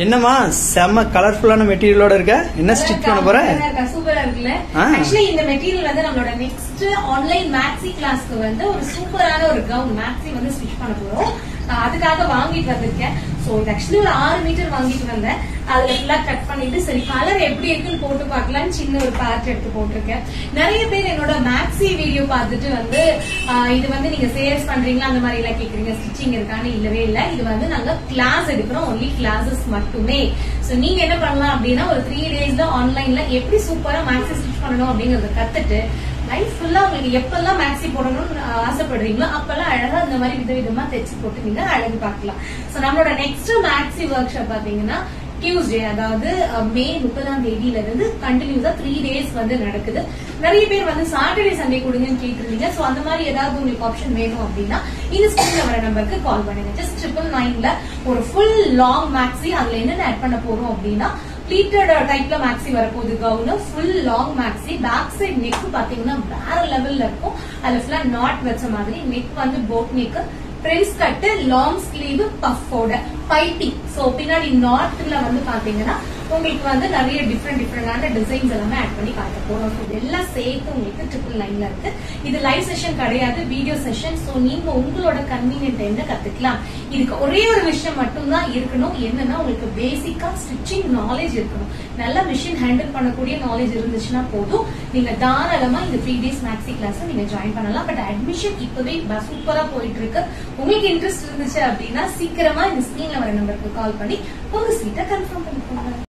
என்னம்மா செம்ம கலர்ஃபுல்லான மெட்டீரியலோட இருக்க என்ன ஸ்டிச் பண்ண போற சூப்பரா இருக்குல்ல ஆ. ஆக்சுவலி இந்த மெட்டீரியல் வந்து நம்மளோட நெக்ஸ்ட் ஆன்லைன் மேக்ஸி கிளாஸ்க்கு வந்து ஒரு சூப்பரான ஒரு கவுன் மேக்ஸி வந்து ஸ்டிச் பண்ண போறோம் நான் அதுக்காக வாங்கிட்டு வந்திருக்கேன் சோ இது ஆக்சுவலி ஒரு ஆறு மீட்டர் வாங்கிட்டு வந்தேன் அதுல ஃபுல்லா கட் பண்ணிட்டு சரி கலர் எப்படி இருக்குன்னு போட்டு பார்க்கலாம்னு சின்ன ஒரு பார்ட் எடுத்து போட்டிருக்கேன் நிறைய பேர் என்னோட மேக்ஸி வீடியோ பார்த்துட்டு வந்து ஆ, இது வந்து நீங்க சேல்ஸ் பண்றீங்களா அந்த மாதிரி எல்லாம் கேக்குறீங்க ஸ்டிச்சிங் இருக்கான்னு இல்லவே இல்ல இது வந்து நாங்க கிளாஸ் எடுக்கிறோம் ஒன்லி கிளாஸஸ் மட்டுமே சோ நீங்க என்ன பண்ணலாம் அப்படின்னா ஒரு த்ரீ டேஸ்ல ஆன்லைன்ல எப்படி சூப்பரா மேக்ஸி ஸ்டிச் பண்ணணும் அப்படிங்கறத கத்துட்டு லைஃப் ஃபுல்லா உங்களுக்கு எப்பெல்லாம் மேக்ஸி போடணும்னு ஆசைப்படுறீங்களோ அப்பெல்லாம் அழகா இந்த மாதிரி விதவிதமா தைச்சு போட்டு நீங்க அழகு பார்க்கலாம் சோ நம்மளோட நெக்ஸ்ட் மேக்ஸி ஒர்க் ஷாப் பாத்தீங்கன்னா டியூஸ்டே அதாவது அஹ், மே முப்பதாம் தேதியில இருந்து கண்டினியூஸா த்ரீ டேஸ் வந்து நடக்குது நிறைய பேர் வந்து சாட்டர்டே சண்டே கொடுங்கன்னு கேட்டிருந்தீங்க சோ அந்த மாதிரி ஏதாவது உங்களுக்கு ஆப்ஷன் வேணும் அப்படின்னா இந்த ஸ்கிரீன்ல வர நம்பருக்கு கால் பண்ணுங்க ஜஸ்ட் ட்ரிபிள் நைன்ல ஒரு ஃபுல் லாங் மேக்ஸி அதுல என்னென்ன ஆட் பண்ண போறோம் அப்படின்னா ப்ளீட்டட் டைப்ல மேக்ஸி வரப்போகுது gown full long maxi back side neck பாத்தீங்கன்னா வேற லெவல்ல இருக்கும் அதுல ஃபுல்லா நாட் வச்ச மாதிரி நெக் வந்து boat neck prince cut long sleeve பஃபோட பைப்பிங் சோ பின்னாடி நார்த்ல வந்து பாத்தீங்கன்னா உங்களுக்கு வந்து நிறைய டிஃப்ரெண்ட் டிஃப்ரெண்டான டிசைன்ஸ் எல்லாமே ஆட் பண்ணி காட்ட போறோம் So, இது எல்லாம் சேர்த்து உங்களுக்கு ட்ரிபிள் லைன்ல இருக்கு இது லைவ் செஷன் கிடையாது வீடியோ செஷன் சோ நீங்க உங்களோட கன்வீனியன்ட் என்ன கத்துக்கலாம் இதுக்கு ஒரே ஒரு விஷயம் மட்டும்தான் இருக்கணும் என்னன்னா உங்களுக்கு பேசிக்கா ஸ்டிச்சிங் நாலேஜ் இருக்கணும் நல்ல மிஷின் ஹேண்டில் பண்ணக்கூடிய நாலேஜ் இருந்துச்சுன்னா போதும் நீங்க தாராளமா இந்த த்ரீ டேஸ் மேக்ஸி கிளாஸ் நீங்க ஜாயின் பண்ணலாம் பட் அட்மிஷன் இப்பவே சூப்பரா போயிட்டு இருக்கு உங்களுக்கு இன்ட்ரெஸ்ட் இருந்துச்சு அப்படின்னா சீக்கிரமா இந்த ஸ்கிரீன்ல வர நம்பருக்கு கால் பண்ணி உங்க சீட்டை கன்ஃபார்ம் பண்ணி